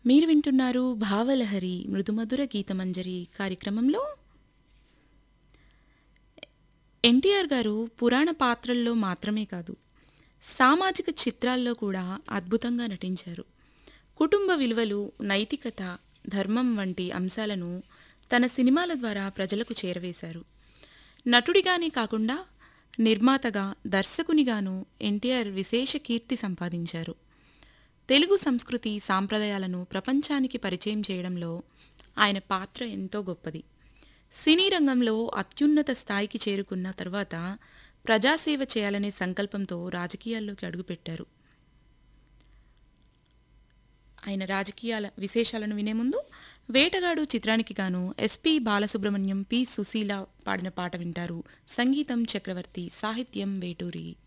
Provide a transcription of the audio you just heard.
మీరు వింటున్నారు భావలహరి మృదుమధుర గీతమంజరి కార్యక్రమంలో ఎన్టీఆర్ గారు పురాణ పాత్రల్లో మాత్రమే కాదు సామాజిక చిత్రాల్లో కూడా అద్భుతంగా నటించారు కుటుంబ విలువలు నైతికత ధర్మం వంటి అంశాలను తన సినిమాల ద్వారా ప్రజలకు చేరవేశారు నటుడిగానే కాకుండా నిర్మాతగా దర్శకునిగాను ఎన్టీఆర్ విశేష కీర్తి సంపాదించారు తెలుగు సంస్కృతి సాంప్రదాయాలను ప్రపంచానికి పరిచయం చేయడంలో ఆయన పాత్ర ఎంతో గొప్పది సినీ రంగంలో అత్యున్నత స్థాయికి చేరుకున్న తర్వాత ప్రజాసేవ చేయాలనే సంకల్పంతో రాజకీయాల్లోకి అడుగుపెట్టారు ఆయన రాజకీయాల విశేషాలను వినే ముందు వేటగాడు చిత్రానికి గాను ఎస్పి బాలసుబ్రహ్మణ్యం పి సుశీల పాడిన పాట వింటారు సంగీతం చక్రవర్తి సాహిత్యం వేటూరి